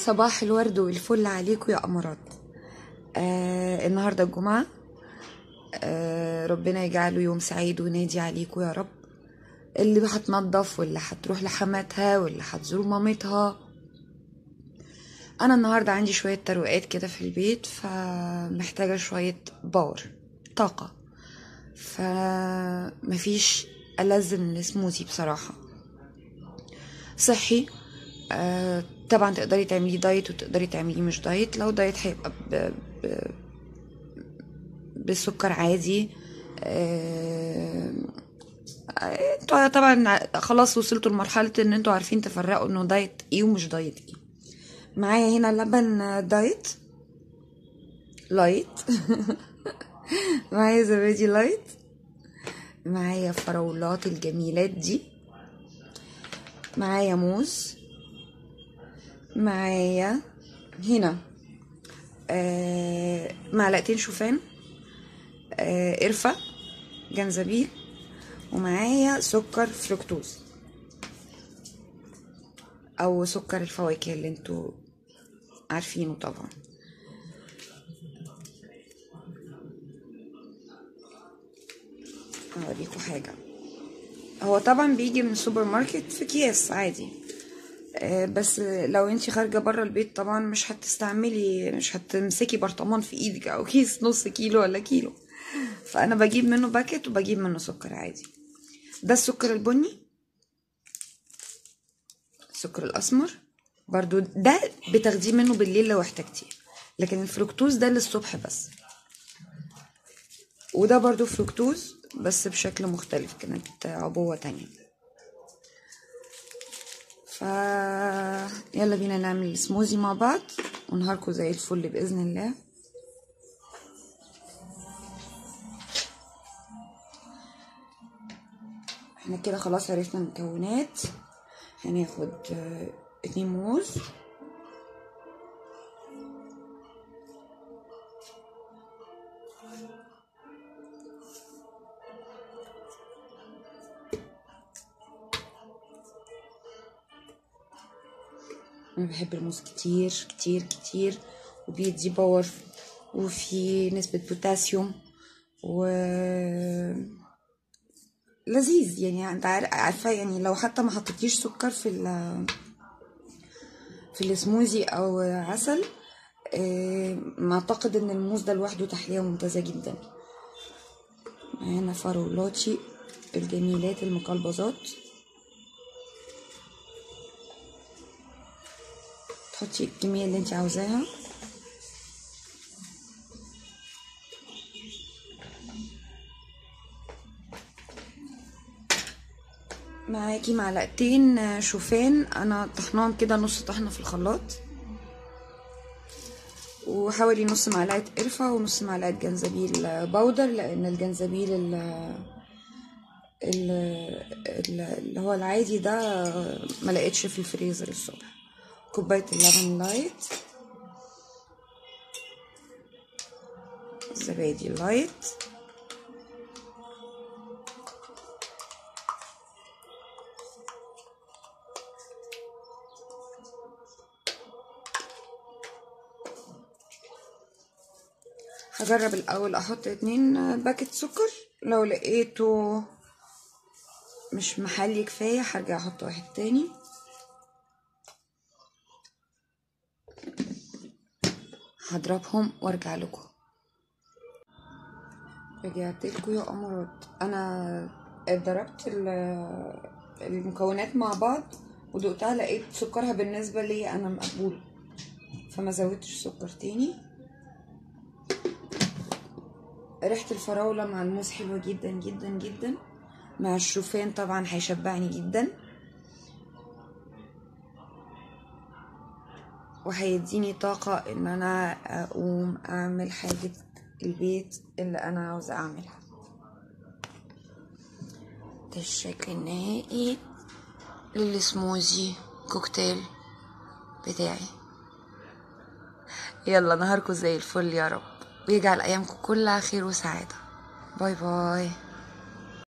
صباح الورد والفل عليكم يا قمرات آه النهارده الجمعة آه ربنا يجعله يوم سعيد ونادي عليكم يا رب اللي هتنضف واللي هتروح لحماتها واللي هتزور مامتها انا النهارده عندي شويه تروقات كده في البيت فمحتاجه شويه باور طاقه فمفيش ألذ من السموزي بصراحه صحي آه طبعا تقدري تعمليه دايت وتقدري تعمليه مش دايت لو دايت هيبقى ب... ب... بالسكر عادي آه، انتوا طبعا خلاص وصلتوا لمرحلة ان انتوا عارفين تفرقوا انه دايت ايه ومش دايت ايه معايا هنا لبن دايت لايت معايا زبادي لايت معايا فراولات الجميلات دي معايا موز معايا هنا آه معلقتين شوفان آه قرفة جنزبيل ومعايا سكر فركتوز او سكر الفواكه اللي انتوا عارفينه طبعا اوريكم حاجه هو طبعا بيجي من السوبر ماركت في اكياس عادي آه، بس لو انتي خارجه بره البيت طبعا مش هتستعملي مش هتمسكي برطمان في ايدك او كيس نص كيلو ولا كيلو فانا بجيب منه باكت وبجيب منه سكر عادي ده السكر البني السكر الاسمر برضو ده بتاخديه منه بالليل لو احتجتيه لكن الفركتوز ده للصبح بس وده برضو فركتوز بس بشكل مختلف كانت عبوة تانية ف يلا بينا نعمل سموزي مع بعض ونهاركم زي الفل بإذن الله احنا كده خلاص عرفنا المكونات هناخد آه، اتنين موز انا بحب الموز كتير كتير كتير وبيدي باور وفي نسبة بوتاسيوم و لذيذ يعني انت عار- عارفه يعني لو حتى ما حطيتيش سكر في ال في السموزي او عسل آه، ما اعتقد ان الموز ده لوحده تحليه ممتازه جدا معانا فراولاتي الجميلات المقلبزات تحطي الكميه اللي انت عاوزاها معاكي معلقتين شوفان انا طحناهم كده نص طحنه في الخلاط وحوالي نص معلقه قرفه ونص معلقه جنزبيل بودر لان الجنزبيل ال ال- ال- اللي هو العادي ده ما لقيتش في الفريزر الصبح كوبايه اللبن لايت زبادي لايت هجرب الاول احط اتنين باكت سكر لو لقيته مش محلي كفايه هرجع احط واحد تاني هضربهم وارجع لكم رجعت لكم يا امارات انا ضربت ال- المكونات مع بعض ودقتها لقيت سكرها بالنسبه لي انا مقبول فما زودتش سكر تاني ريحة الفراولة مع الموز حلوة جدا جدا جدا مع الشوفان طبعا هيشبعني جدا وهيديني طاقة ان انا اقوم اعمل حاجة البيت اللي انا عاوزة اعملها ده الشكل النهائي للسموزي كوكتيل بتاعي يلا نهاركم زي الفل يا رب ويجعل ايامكم كلها خير وسعادة باي باي